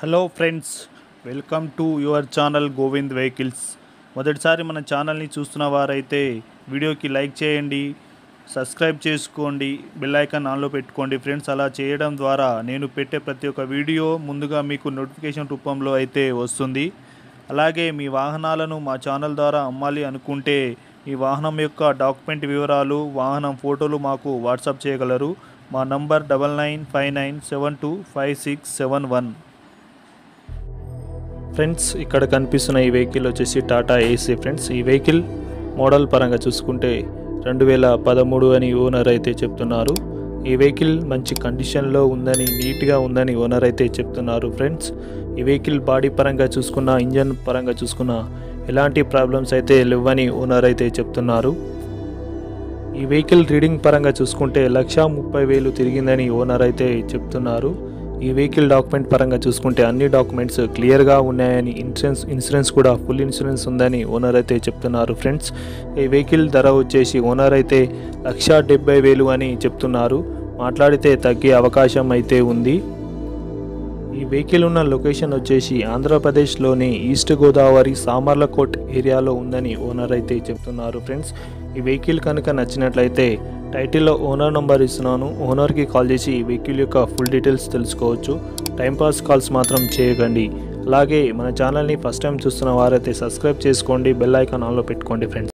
hello friends welcome to your channel Govind vehicles మొదటిసారి మన ఛానల్ని చూస్తున్న వారైతే వీడియోకి లైక్ చేయండి సబ్స్క్రైబ్ చేసుకోండి బెల్ ఐకాన్ ఆన్లో పెట్టుకోండి ఫ్రెండ్స్ అలా చేయడం ద్వారా నేను పెట్టే ప్రతి ఒక్క వీడియో ముందుగా మీకు నోటిఫికేషన్ రూపంలో అయితే వస్తుంది అలాగే మీ వాహనాలను మా ఛానల్ ద్వారా అమ్మాలి అనుకుంటే మీ వాహనం యొక్క డాక్యుమెంట్ వివరాలు వాహనం ఫోటోలు మాకు వాట్సాప్ చేయగలరు మా number double nine five nine seven two five six seven one friends ఇక్కడ కనిపిస్తున్న ఈ వెహికల్ వచ్చేసి టాటా ఏసీ ఫ్రెండ్స్ ఈ వెహికల్ మోడల్ పరంగా చూసుకుంటే రెండు వేల పదమూడు అని ఓనర్ అయితే చెప్తున్నారు ఈ వెహికల్ మంచి కండిషన్లో ఉందని నీట్గా ఉందని ఓనర్ అయితే చెప్తున్నారు ఫ్రెండ్స్ ఈ వెహికల్ బాడీ పరంగా చూసుకున్న ఇంజన్ పరంగా చూసుకున్న ఎలాంటి ప్రాబ్లమ్స్ అయితే లేవని ఓనర్ అయితే చెప్తున్నారు ఈ వెహికల్ రీడింగ్ పరంగా చూసుకుంటే లక్ష ముప్పై వేలు తిరిగిందని ఓనర్ అయితే చెప్తున్నారు ఈ వెహికల్ డాక్యుమెంట్ పరంగా చూసుకుంటే అన్ని డాక్యుమెంట్స్ క్లియర్గా ఉన్నాయని ఇన్సూరెన్స్ ఇన్సూరెన్స్ కూడా ఫుల్ ఇన్సూరెన్స్ ఉందని ఓనర్ అయితే చెప్తున్నారు ఫ్రెండ్స్ ఈ వెహికల్ ధర వచ్చేసి ఓనర్ అయితే లక్ష డెబ్బై వేలు అని చెప్తున్నారు మాట్లాడితే తగ్గే అవకాశం అయితే ఉంది ఈ వెహికల్ ఉన్న లొకేషన్ వచ్చేసి ఆంధ్రప్రదేశ్లోని ఈస్ట్ గోదావరి సామర్లకోట్ ఏరియాలో ఉందని ఓనర్ అయితే చెప్తున్నారు ఫ్రెండ్స్ ఈ వెహికల్ కనుక నచ్చినట్లయితే టైటిల్లో ఓనర్ నంబర్ ఇస్తున్నాను ఓనర్కి కాల్ చేసి ఈ వెహికల్ యొక్క ఫుల్ డీటెయిల్స్ తెలుసుకోవచ్చు టైంపాస్ కాల్స్ మాత్రం చేయకండి అలాగే మన ఛానల్ని ఫస్ట్ టైం చూస్తున్న వారైతే సబ్స్క్రైబ్ చేసుకోండి బెల్ ఐకాన్ ఆన్లో పెట్టుకోండి ఫ్రెండ్స్